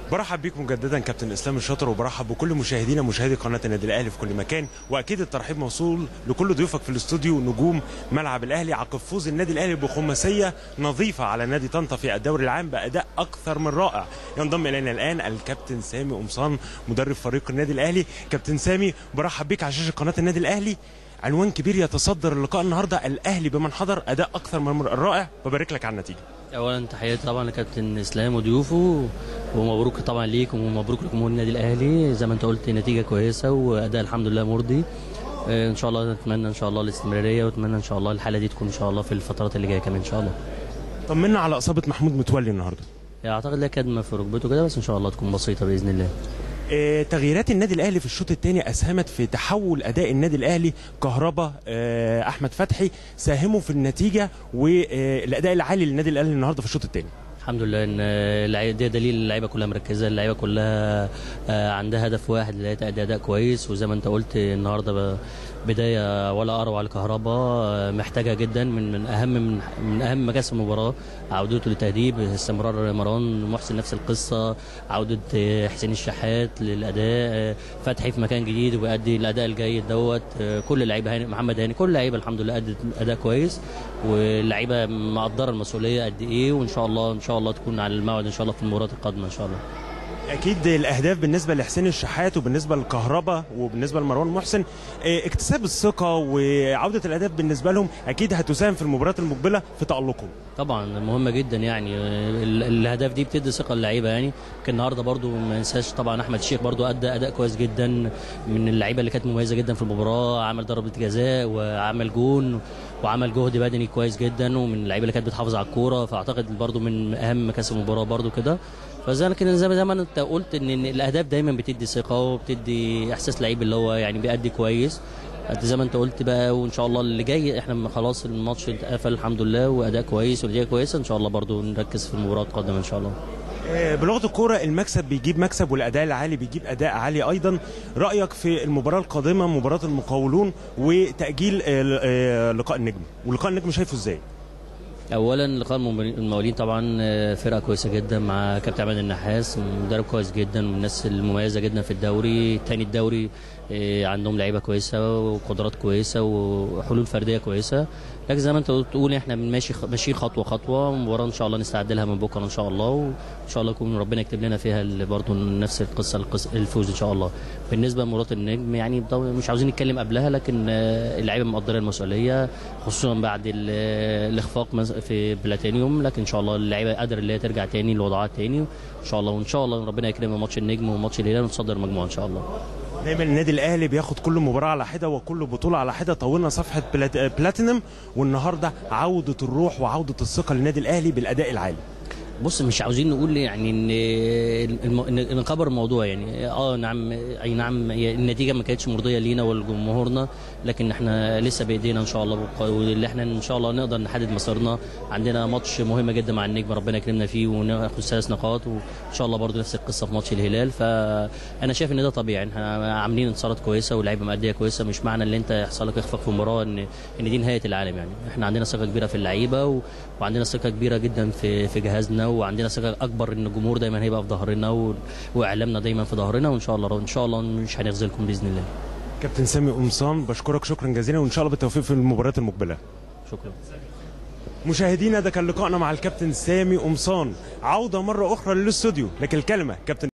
برحب بيكم مجددا كابتن اسلام الشاطر وبرحب بكل مشاهدينا مشاهدي قناه النادي الاهلي في كل مكان واكيد الترحيب موصول لكل ضيوفك في الاستوديو نجوم ملعب الاهلي عقب فوز النادي الاهلي بخماسيه نظيفه على نادي طنطا في الدوري العام باداء اكثر من رائع ينضم الينا الان الكابتن سامي قمصان مدرب فريق النادي الاهلي كابتن سامي برحب بيك على شاشه قناه النادي الاهلي عنوان كبير يتصدر اللقاء النهارده الاهلي بمن حضر اداء اكثر من رائع وبارك لك على النتيجه اولا تحياتي طبعا لكابتن اسلام وضيوفه ومبروك طبعا ليكم ومبروك لجمهور النادي الاهلي زي ما انت قلت نتيجه كويسه واداء الحمد لله مرضي آه، ان شاء الله نتمنى ان شاء الله الاستمراريه واتمنى ان شاء الله الحاله دي تكون ان شاء الله في الفترات اللي جايه كمان ان شاء الله طمنا على اصابه محمود متولي النهارده اعتقد لها كدمه في ركبته كده بس ان شاء الله تكون بسيطه باذن الله آه، تغييرات النادي الاهلي في الشوط الثاني اسهمت في تحول اداء النادي الاهلي كهربا آه، احمد فتحي ساهموا في النتيجه والاداء العالي للنادي الاهلي النهارده في الشوط الثاني الحمد لله ان اللعيبه ده دليل اللعيبه كلها مركزه اللعيبه كلها آه، عندها هدف واحد اللي هي تأدي اداء كويس وزي ما انت قلت النهارده ب- بدايه ولا اروع لكهربا آه، محتاجه جدا من من اهم من, من اهم مكاسب المباراه عودته للتهديف استمرار مروان محسن نفس القصه عوده آه، حسين الشحات للاداء آه، فتحي في مكان جديد وبيأدي الاداء الجيد دوت آه، كل اللعيبه هاني محمد هاني كل اللعيبه الحمد لله ادت اداء كويس واللعيبه مقدره المسؤوليه قد ايه وان شاء الله ان شاء الله تكون على الموعد ان شاء الله في المباريات القادمه ان شاء الله اكيد الاهداف بالنسبه لحسين الشحات وبالنسبه للكهرباء وبالنسبه لمروان محسن آه، اكتساب الثقه وعوده الاهداف بالنسبه لهم اكيد هتساهم في المباريات المقبله في تالقهم طبعا مهمه جدا يعني ال- الاهداف دي بتدي ثقه للعيبه يعني كان النهارده برضو ما ننساش طبعا احمد الشيخ برضو ادى اداء كويس جدا من اللعيبه اللي كانت مميزه جدا في المباراه عمل ضربه جزاء وعمل جون وعمل جهد بدني كويس جدا ومن اللعيبه اللي كانت بتحافظ على الكوره فاعتقد برضو من اهم مكاسب المباراه برضو كده فزي لكن زي ما زي ما انت قلت ان إن الاهداف دايما بتدي ثقه وبتدي احساس لعيب اللي هو يعني بيأدي كويس انت زي ما انت قلت بقى وان شاء الله اللي جاي احنا خلاص الماتش اتقفل الحمد لله واداء كويس ونتيجه كويسه ان شاء الله برضو نركز في المباراه القادمه ان شاء الله آه، بلغه الكوره المكسب بيجيب مكسب والاداء العالي بيجيب اداء عالي ايضا رايك في المباراه القادمه مباراه المقاولون وتاجيل آه، آه، لقاء النجم ولقاء النجم شايفه ازاي اولا لقاء المبارين- المقاولين طبعا آه، فرقه كويسه جدا مع كابتن عماد النحاس مدرب كويس جدا من الناس المميزه جدا في الدوري تاني الدوري آه، عندهم لعيبه كويسه وقدرات كويسه وحلول فرديه كويسه لكن زي ما انت بتقول احنا ماشي ماشيين خطوه خطوه مباراه ان شاء الله نستعد لها من بكره ان شاء الله وان شاء الله يكون ربنا يكتب لنا فيها ال- برضه نفس القصه القص- الفوز ان شاء الله بالنسبه لمباراه النجم يعني طبعاً مش عاوزين نتكلم قبلها لكن آه، اللعيبه مقدره المسؤوليه خصوصا بعد ال- الاخفاق مز- في بلاتينيوم لكن ان شاء الله اللعيبه قادره اللي هي ترجع تاني لوضعها تاني ان شاء الله وان شاء الله ربنا يكرمنا ماتش النجم وماتش الهلال ونتصدر المجموعه ان شاء الله دايما النادي الاهلي بياخد كل مباراه على حده وكل بطوله على حده طولنا صفحه بلات... بلاتينم والنهارده عوده الروح وعوده الثقه للنادي الاهلي بالاداء العالي بص مش عاوزين نقول يعني ان الم... إن نكبر الموضوع يعني اه نعم اي نعم هي النتيجه ما كانتش مرضيه لينا ولجمهورنا لكن احنا لسه بايدينا ان شاء الله وق- واللي احنا ان شاء الله نقدر نحدد مسارنا عندنا ماتش مهم جدا مع النجم ربنا يكرمنا فيه وناخد ثلاث نقاط وان شاء الله برضو نفس القصه في ماتش الهلال فانا شايف ان ده طبيعي احنا عاملين انتصارات كويسه واللعيبه ماديه كويسه مش معنى ان انت يحصل لك اخفاق في مباراه ان ان دي نهايه العالم يعني احنا عندنا ثقه كبيره في اللعيبه و... وعندنا ثقه كبيره جدا في في جهازنا وعندنا ثقه اكبر ان الجمهور دايما هيبقى في ظهرنا و... واعلامنا دايما في ظهرنا وان شاء الله ان شاء الله مش هنخذلكم باذن الله كابتن سامي قمصان بشكرك شكرا جزيلا وان شاء الله بالتوفيق في المباريات المقبله شكرا مشاهدينا ده كان لقائنا مع الكابتن سامي قمصان عوده مره اخرى للاستوديو لكن الكلمه كابتن